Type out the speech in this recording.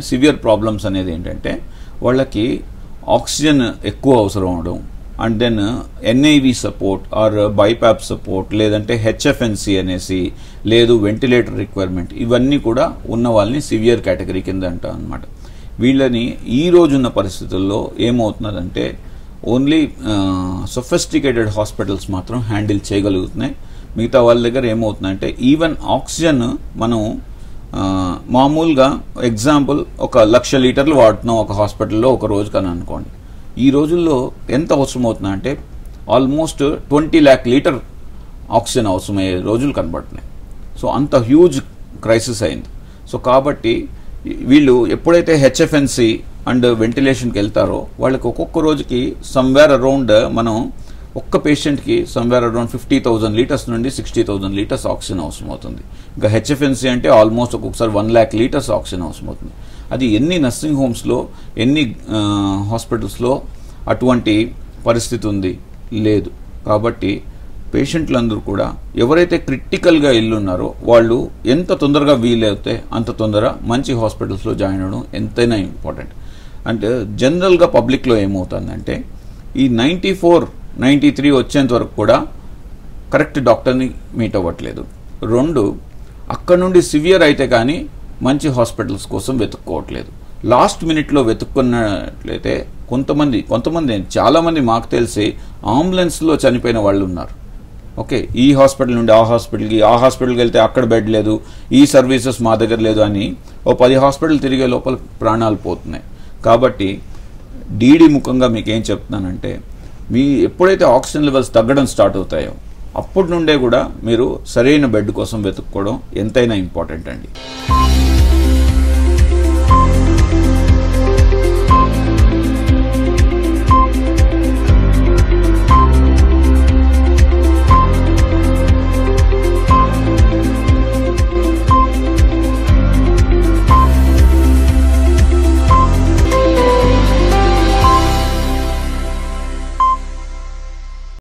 severe problems అనేది ఏంటంటే వాళ్ళకి ఆక్సిజన్ ఎక్కువ అవసరం అవడం and then NIV support or BiPAP support లేదంటే హెచ్ఎఫ్ఎన్సి అనేసి లేదు వెంటిలేటర్ రిక్వైర్మెంట్ ఇవన్నీ కూడా ఉన్న వాళ్ళని సివియర్ కేటగిరీ కింద అంటాం అనమాట వీళ్ళని ఈ రోజున్న పరిస్థితుల్లో ఏమవుతున్నదంటే ఓన్లీ సొఫిస్టికేటెడ్ హాస్పిటల్స్ మాత్రం హ్యాండిల్ చేయగలుగుతున్నాయి మిగతా వాళ్ళ దగ్గర ఏమవుతుందంటే ఈవెన్ ఆక్సిజన్ మనం ఆ, మామూలుగా ఎగ్జాంపుల్ ఒక లక్ష లీటర్లు వాడుతున్నాం ఒక హాస్పిటల్లో ఒక రోజుకి అని అనుకోండి ఈ రోజుల్లో ఎంత అవసరం అవుతుందంటే almost twenty lakh litre oxygen అవసరమయ్యే రోజులు కనబడుతున్నాయి సో అంత హ్యూజ్ క్రైసిస్ అయింది సో కాబట్టి వీళ్ళు ఎప్పుడైతే హెచ్ఎఫ్ఎన్సి అండ్ వెంటిలేషన్కి వెళ్తారో వాళ్ళకి ఒక్కొక్క రోజుకి సమ్వేర్ అరౌండ్ మనం ఒక్క పేషెంట్కి somewhere around fifty thousand litres నుండి సిక్స్టీ థౌసండ్ లీటర్స్ ఆక్సిజన్ అవసరం అవుతుంది ఇంకా హెచ్ఎఫ్ఎన్సీ అంటే ఆల్మోస్ట్ ఒక్కొక్కసారి వన్ ల్యాక్ లీటర్స్ ఆక్సిజన్ అవసరం అవుతుంది అది ఎన్ని నర్సింగ్ హోమ్స్లో ఎన్ని హాస్పిటల్స్లో అటువంటి పరిస్థితి ఉంది లేదు కాబట్టి పేషెంట్లందరూ కూడా ఎవరైతే క్రిటికల్గా ఉన్నారో వాళ్ళు ఎంత తొందరగా వీలైతే అంత తొందర మంచి హాస్పిటల్స్లో జాయిన్ అవ్వడం ఎంతైనా ఇంపార్టెంట్ అంటే జనరల్గా పబ్లిక్లో ఏమవుతుందంటే ఈ నైంటీ ఫోర్ నైంటీ త్రీ వచ్చేంత వరకు కూడా కరెక్ట్ డాక్టర్ని మీట్ అవ్వట్లేదు రెండు అక్కడ నుండి సివియర్ అయితే కానీ మంచి హాస్పిటల్స్ కోసం వెతుక్కోవట్లేదు లాస్ట్ మినిట్లో వెతుక్కున్నట్లయితే కొంతమంది కొంతమంది చాలామంది మాకు తెలిసి అంబులెన్స్లో చనిపోయిన వాళ్ళు ఉన్నారు ఓకే ఈ హాస్పిటల్ నుండి ఆ హాస్పిటల్కి ఆ హాస్పిటల్కి వెళ్తే అక్కడ బెడ్ లేదు ఈ సర్వీసెస్ మా దగ్గర లేదు అని ఓ పది హాస్పిటల్ తిరిగే లోపల ప్రాణాలు పోతున్నాయి కాబట్టి డీడీ ముఖంగా మీకు ఏం చెప్తున్నానంటే మీ ఎప్పుడైతే ఆక్సిజన్ లెవెల్స్ తగ్గడం స్టార్ట్ అవుతాయో అప్పటి నుండే కూడా మీరు సరైన బెడ్ కోసం వెతుక్కోవడం ఎంతైనా ఇంపార్టెంట్ అండి